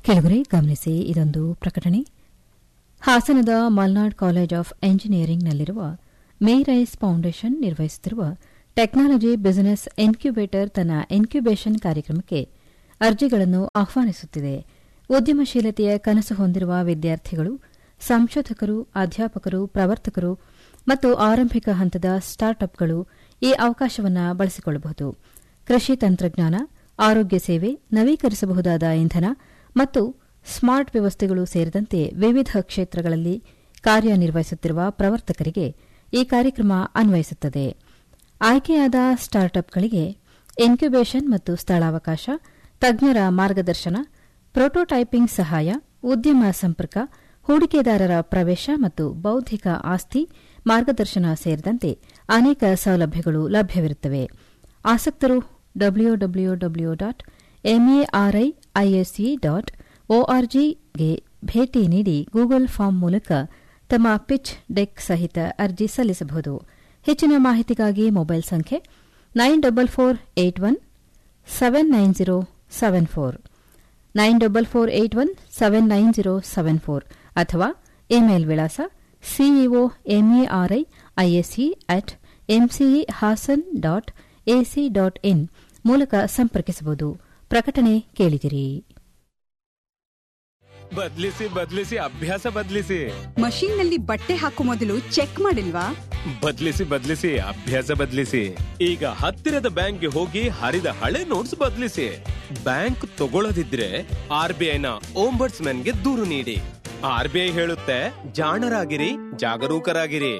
ಕೆಳಗರೆ ಗಮನಿಸಿ ಇದೊಂದು ಪ್ರಕಟಣೆ ಹಾಸನದ ಮಲ್ನಾಡ್ ಕಾಲೇಜ್ ಆಫ್ ಎಂಜಿನಿಯರಿಂಗ್ನಲ್ಲಿರುವ ಮೇರೈಸ್ ಫೌಂಡೇಶನ್ ನಿರ್ವಹಿಸುತ್ತಿರುವ ಟೆಕ್ನಾಲಜಿ ಬಿಸಿನೆಸ್ ಇನ್ಕ್ಯುಬೇಟರ್ ತನ್ನ ಇನ್ಕ್ಯುಬೇಷನ್ ಕಾರ್ಯಕ್ರಮಕ್ಕೆ ಅರ್ಜಿಗಳನ್ನು ಆಹ್ವಾನಿಸುತ್ತಿದೆ ಉದ್ಯಮಶೀಲತೆಯ ಕನಸು ಹೊಂದಿರುವ ವಿದ್ಯಾರ್ಥಿಗಳು ಸಂಶೋಧಕರು ಅಧ್ಯಾಪಕರು ಪ್ರವರ್ತಕರು ಮತ್ತು ಆರಂಭಿಕ ಹಂತದ ಸ್ಟಾರ್ಟ್ಅಪ್ಗಳು ಈ ಅವಕಾಶವನ್ನು ಬಳಸಿಕೊಳ್ಳಬಹುದು ಕೃಷಿ ತಂತ್ರಜ್ಞಾನ ಆರೋಗ್ಯ ಸೇವೆ ನವೀಕರಿಸಬಹುದಾದ ಇಂಧನ ಮತ್ತು ಸ್ಮಾರ್ಟ್ ವ್ಯವಸ್ಥೆಗಳು ಸೇರಿದಂತೆ ವಿವಿಧ ಕ್ಷೇತ್ರಗಳಲ್ಲಿ ಕಾರ್ಯನಿರ್ವಹಿಸುತ್ತಿರುವ ಪ್ರವರ್ತಕರಿಗೆ ಈ ಕಾರ್ಯಕ್ರಮ ಅನ್ವಯಿಸುತ್ತದೆ ಆಯ್ಕೆಯಾದ ಸ್ಟಾರ್ಟ್ಅಪ್ಗಳಿಗೆ ಇನ್ಕ್ಯುಬೇಷನ್ ಮತ್ತು ಸ್ಥಳಾವಕಾಶ ತಜ್ಞರ ಮಾರ್ಗದರ್ಶನ ಪ್ರೋಟೋಟೈಪಿಂಗ್ ಸಹಾಯ ಉದ್ಯಮ ಸಂಪರ್ಕ ಹೂಡಿಕೆದಾರರ ಪ್ರವೇಶ ಮತ್ತು ಬೌದ್ಧಿಕ ಆಸ್ತಿ ಮಾರ್ಗದರ್ಶನ ಸೇರಿದಂತೆ ಅನೇಕ ಸೌಲಭ್ಯಗಳು ಲಭ್ಯವಿರುತ್ತವೆ ಆಸಕ್ತರು W W W dot MARI ISE dot ಒಆರ್ಜಿಗೆ ಭೇಟಿ ನೀಡಿ ಗೂಗಲ್ ಫಾರ್ಮ್ ಮೂಲಕ ತಮ್ಮ ಪಿಚ್ ಡೆಕ್ ಸಹಿತ ಅರ್ಜಿ ಸಲ್ಲಿಸಬಹುದು ಹೆಚ್ಚಿನ ಮಾಹಿತಿಗಾಗಿ ಮೊಬೈಲ್ ಸಂಖ್ಯೆ nine double four eight one seven nine zero seven four nine double four eight one seven nine zero seven four ಅಥವಾ ಇಮೇಲ್ ವಿಳಾಸ CEO MARI ISE at MCE Hassan dot AC dot in ಮೂಲಕ ಸಂಪರ್ಕಿಸಬಹುದು ಪ್ರಕಟಣೆ ಕೇಳಿದಿರಿ ಬದ್ಲಿಸಿ ಬದ್ಲಿಸಿ ಅಭ್ಯಾಸ ಬದ್ಲಿಸಿ ಮಷೀನ್ ನಲ್ಲಿ ಬಟ್ಟೆ ಹಾಕೋ ಮೊದಲು ಚೆಕ್ ಮಾಡಿಲ್ವಾ ಬದ್ಲಿಸಿ ಬದ್ಲಿಸಿ ಅಭ್ಯಾಸ ಬದ್ಲಿಸಿ ಈಗ ಹತ್ತಿರದ ಬ್ಯಾಂಕ್ಗೆ ಹೋಗಿ ಹರಿದ ಹಳೆ ನೋಟ್ಸ್ ಬದ್ಲಿಸಿ ಬ್ಯಾಂಕ್ ತಗೊಳ್ಳದಿದ್ರೆ ಆರ್ ಬಿ ಐನ ಓಂಬರ್ಟ್ಸ್ ಗೆ ದೂರು ನೀಡಿ ಆರ್ ಬಿ ಐ ಹೇಳುತ್ತೆ ಜಾಣರಾಗಿರಿ ಜಾಗರೂಕರಾಗಿರಿ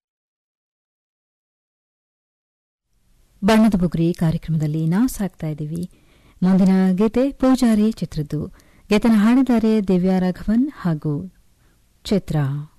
ಬಣ್ಣದ ಬುಗುರಿ ಕಾರ್ಯಕ್ರಮದಲ್ಲಿ ನಾವು ಸಾಕ್ತಾ ಇದ್ದೀವಿ ಮುಂದಿನ ಗೀತೆ ಪೂಜಾರಿ ಚಿತ್ರದ್ದು ಗೀತನ ಹಾಡಿದ್ದಾರೆ ದಿವ್ಯಾ ರಾಘವನ್ ಹಾಗೂ ಚಿತ್ರ